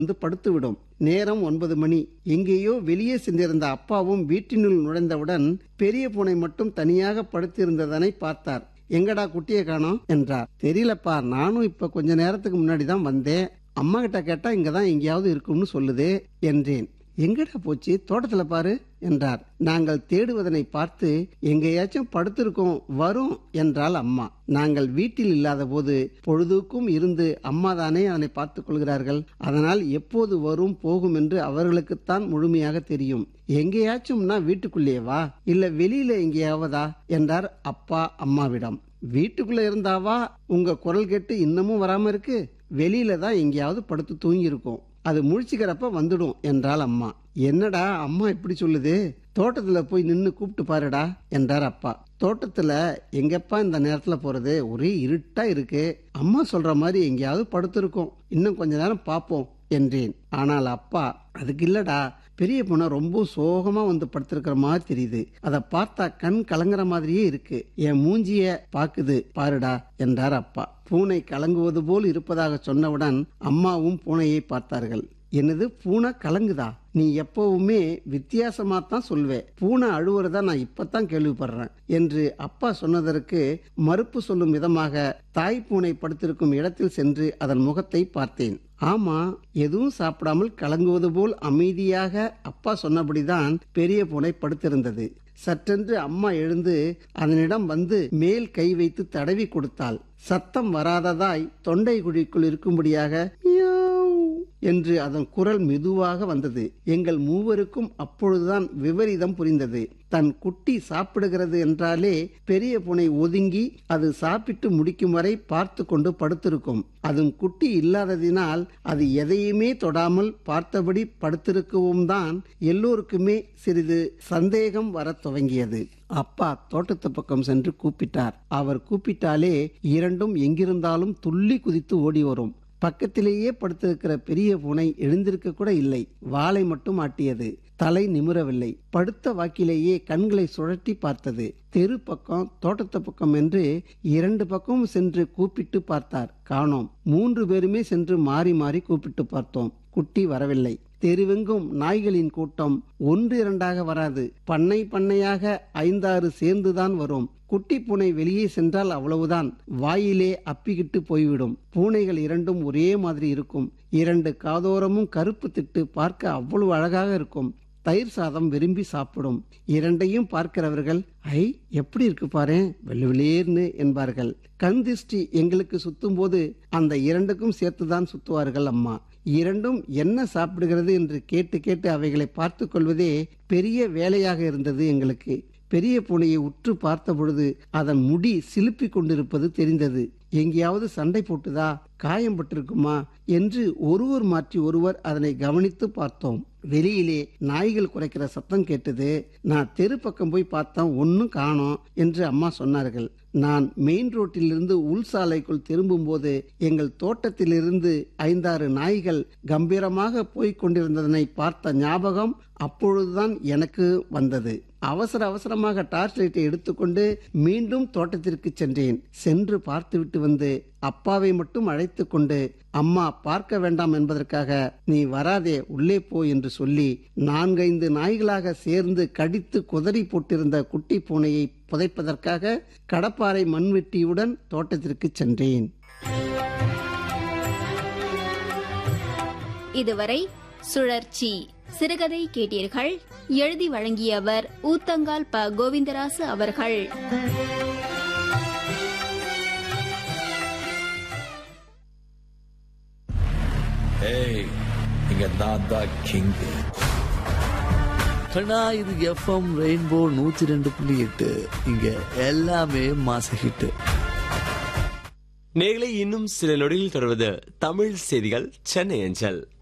வந்து படுத்துவிடும் நேரம் ஒன்பது மணி எங்கேயோ வெளியே சென்றிருந்த அப்பாவும் வீட்டினுள் நுழைந்தவுடன் பெரிய பூனை மட்டும் தனியாக படுத்திருந்ததனை பார்த்தார் எங்கடா குட்டியை காணோம் என்றார் தெரியலப்பா நானும் இப்ப கொஞ்ச நேரத்துக்கு முன்னாடி தான் வந்தேன் அம்மா கிட்ட கேட்டா இங்கதான் எங்கேயாவது இருக்கும்னு சொல்லுது என்றேன் எங்கடா போச்சு தோட்டத்துல பாரு என்றார் நாங்கள் தேடுவதனை பார்த்து எங்கேயாச்சும் படுத்திருக்கோம் வரும் என்றாள் அம்மா நாங்கள் வீட்டில் இல்லாத போது பொழுதுக்கும் இருந்து அம்மா தானே அதனை பார்த்துக் கொள்கிறார்கள் அதனால் எப்போது வரும் போகும் என்று அவர்களுக்குத்தான் முழுமையாக தெரியும் எங்கேயாச்சும்னா வீட்டுக்குள்ளேயே வா இல்ல வெளியில எங்கேயாவதா என்றார் அப்பா அம்மாவிடம் வீட்டுக்குள்ள இருந்தாவா உங்க குரல் கேட்டு இன்னமும் வராம இருக்கு வெளியில தான் எங்கேயாவது படுத்து தூங்கி இருக்கும் அது முழிச்சுக்கிறப்ப வந்துடும் என்றாள் அம்மா என்னடா அம்மா இப்படி சொல்லுது தோட்டத்துல போய் நின்னு கூப்பிட்டு பாருடா என்றார் அப்பா தோட்டத்துல எங்கப்பா இந்த நேரத்துல போறது ஒரே இருட்டா இருக்கு அம்மா சொல்ற மாதிரி எங்கேயாவது படுத்திருக்கோம் இன்னும் கொஞ்ச நேரம் பாப்போம் என்றேன் ஆனால் அப்பா அதுக்கு இல்லடா பெரிய பொண்ணை ரொம்ப சோகமா வந்து படுத்திருக்கிற மாதிரி தெரியுது அதை பார்த்தா கண் கலங்குற மாதிரியே இருக்கு என் மூஞ்சிய பாக்குது பாருடா என்றார் அப்பா பூனை கலங்குவது போல் இருப்பதாக சொன்னவுடன் அம்மாவும் பூனையை பார்த்தார்கள் என்னது பூனை கலங்குதா நீ எப்பவுமே வித்தியாசமா தான் சொல்வே பூனை அழுவுறதா நான் இப்பதான் கேள்விப்படுறேன் என்று அப்பா சொன்னதற்கு மறுப்பு சொல்லும் விதமாக தாய் பூனை படுத்திருக்கும் இடத்தில் சென்று அதன் முகத்தை பார்த்தேன் ஆமா எதுவும் சாப்பிடாமல் கலங்குவது போல் அமைதியாக அப்பா சொன்னபடிதான் பெரிய பூனை படுத்திருந்தது சற்றென்று அம்மா எழுந்து அதனிடம் வந்து மேல் கை வைத்து தடவி கொடுத்தாள் சத்தம் வராததாய் தொண்டை குழிக்குள் இருக்கும்படியாக மியாவ் என்று அதன் குரல் மெதுவாக வந்தது எங்கள் மூவருக்கும் அப்பொழுதுதான் விபரீதம் புரிந்தது தன் குட்டி சாப்பிடுகிறது என்றாலே பெரிய பூனை ஒதுங்கி அது சாப்பிட்டு முடிக்கும் வரை பார்த்து கொண்டு படுத்திருக்கும் அதன் குட்டி இல்லாததினால் அது எதையுமே தொடாமல் பார்த்தபடி படுத்திருக்கவும் தான் எல்லோருக்குமே சிறிது சந்தேகம் வரத் துவங்கியது அப்பா தோட்டத்து பக்கம் சென்று கூப்பிட்டார் அவர் கூப்பிட்டாலே இரண்டும் எங்கிருந்தாலும் துள்ளி குதித்து ஓடி வரும் பக்கத்திலேயே படுத்திருக்கிற பெரிய பூனை எழுந்திருக்க கூட இல்லை வாளை மட்டும் ஆட்டியது தலை நிமிரவில்லை படுத்த வாக்கிலேயே கண்களை சுழற்றி பார்த்தது தெரு பக்கம் தோட்டத்து பக்கம் என்று இரண்டு பக்கமும் சென்று கூப்பிட்டு பார்த்தார் காணோம் மூன்று பேருமே சென்று மாறி மாறி கூப்பிட்டு பார்த்தோம் குட்டி வரவில்லை தெருவெங்கும் நாய்களின் கூட்டம் ஒன்று இரண்டாக வராது பண்ணை பண்ணையாக ஐந்தாறு சேர்ந்துதான் வரும் குட்டி பூனை வெளியே சென்றால் அவ்வளவுதான் வாயிலே அப்பிக்கிட்டு போய்விடும் பூனைகள் இரண்டும் ஒரே மாதிரி இருக்கும் இரண்டு காதோரமும் கருப்பு திட்டு பார்க்க அவ்வளவு அழகாக இருக்கும் தயிர் சாதம் விரும்பி சாப்பிடும் இரண்டையும் பார்க்கிறவர்கள் ஐ எப்படி இருக்கு பாரு வெள்ளுவிளேர்னு என்பார்கள் கண் திஷ்டி எங்களுக்கு சுத்தும் போது அந்த இரண்டுக்கும் சேர்த்துதான் சுத்துவார்கள் அம்மா இரண்டும் என்ன சாப்பிடுகிறது என்று கேட்டு கேட்டு அவைகளை பார்த்து கொள்வதே பெரிய வேலையாக இருந்தது எங்களுக்கு பெரிய பூனையை உற்று பார்த்த பொழுது அதன் முடி சிலுப்பி கொண்டிருப்பது தெரிந்தது எங்கேயாவது சண்டை போட்டுதா காயம் பட்டிருக்குமா என்று ஒருவர் மாற்றி ஒருவர் அதனை கவனித்து பார்த்தோம் வெளியிலே நாய்கள் குறைக்கிற சத்தம் கேட்டது நான் தெரு பக்கம் போய் பார்த்தேன் ஒன்னும் காணோம் என்று அம்மா சொன்னார்கள் நான் மெயின் ரோட்டிலிருந்து உள் சாலைக்குள் திரும்பும் போது எங்கள் தோட்டத்திலிருந்து ஐந்தாறு நாய்கள் கம்பீரமாக போய்க் கொண்டிருந்ததனை பார்த்த ஞாபகம் அப்பொழுதுதான் எனக்கு வந்தது அவசர அவசரமாக டார்ச் லைட்டை எடுத்துக்கொண்டு மீண்டும் தோட்டத்திற்கு சென்றேன் சென்று பார்த்துவிட்டு வந்து அப்பாவை மட்டும் அழைத்து கொண்டு அம்மா பார்க்க வேண்டாம் என்பதற்காக நீ வராதே உள்ளே போ என்று சொல்லி நான்கைந்து நாய்களாக சேர்ந்து கடித்து குதறி போட்டிருந்த குட்டி பூனையை புதைப்பதற்காக கடப்பாறை மண்வெட்டியுடன் தோட்டத்திற்கு சென்றேன் இதுவரை சுழற்சி சிறுகதை கேட்டீர்கள் எழுதி வழங்கியவர் ஊத்தங்கால் ப கோவிந்தராசு அவர்கள் ஏய் இங்க நான் தான் கிங் கண்ணா இது எஃப்எம் ரெயின்போ நூத்தி ரெண்டு புள்ளி எட்டு இங்க எல்லாமே மாச ஹிட் நேர்களை இன்னும் சில நொடியில் தொடர்வது தமிழ் செய்திகள் சென்னை அஞ்சல்